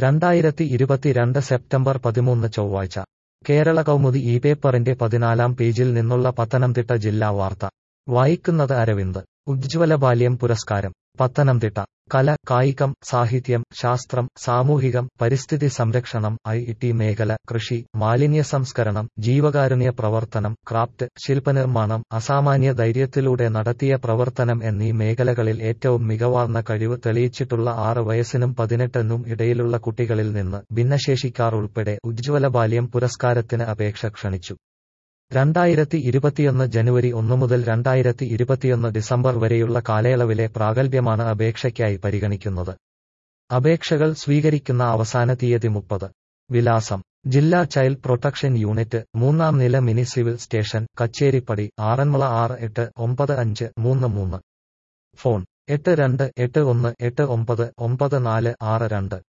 രണ്ടായിരത്തി ഇരുപത്തിരണ്ട് സെപ്റ്റംബർ പതിമൂന്ന് ചൊവ്വാഴ്ച കേരള കൗമുദി ഈ പേപ്പറിന്റെ പതിനാലാം പേജിൽ നിന്നുള്ള പത്തനംതിട്ട ജില്ലാ വാർത്ത വായിക്കുന്നത് അരവിന്ദ് ഉജ്ജ്വല ബാല്യം പുരസ്കാരം പത്തനംതിട്ട കല കായികം സാഹിത്യം ശാസ്ത്രം സാമൂഹികം പരിസ്ഥിതി സംരക്ഷണം ഐ ടി മേഖല കൃഷി മാലിന്യ സംസ്കരണം ജീവകാരുണ്യ പ്രവർത്തനം ക്രാഫ്റ്റ് ശില്പനിർമ്മാണം അസാമാന്യ ധൈര്യത്തിലൂടെ നടത്തിയ പ്രവർത്തനം എന്നീ മേഖലകളിൽ ഏറ്റവും മികവാർന്ന കഴിവ് തെളിയിച്ചിട്ടുള്ള ആറ് വയസ്സിനും പതിനെട്ടിനും ഇടയിലുള്ള കുട്ടികളിൽ നിന്ന് ഭിന്നശേഷിക്കാർ ഉൾപ്പെടെ ഉജ്ജ്വല ബാല്യം പുരസ്കാരത്തിന് അപേക്ഷ ക്ഷണിച്ചു രണ്ടായിരത്തി ഇരുപത്തിയൊന്ന് ജനുവരി ഒന്ന് മുതൽ രണ്ടായിരത്തി ഇരുപത്തിയൊന്ന് ഡിസംബർ വരെയുള്ള കാലയളവിലെ പ്രാഗൽഭ്യമാണ് അപേക്ഷയ്ക്കായി പരിഗണിക്കുന്നത് അപേക്ഷകൾ സ്വീകരിക്കുന്ന അവസാന തീയതി മുപ്പത് വിലാസം ജില്ലാ ചൈൽഡ് പ്രൊട്ടക്ഷൻ യൂണിറ്റ് മൂന്നാം നില mini civil station Kacheripady Aranmula ആറ് എട്ട് ഒമ്പത് അഞ്ച് മൂന്ന് മൂന്ന് ഫോൺ എട്ട് രണ്ട് എട്ട് ഒന്ന് എട്ട് ഒമ്പത് ഒമ്പത് നാല് ആറ് രണ്ട്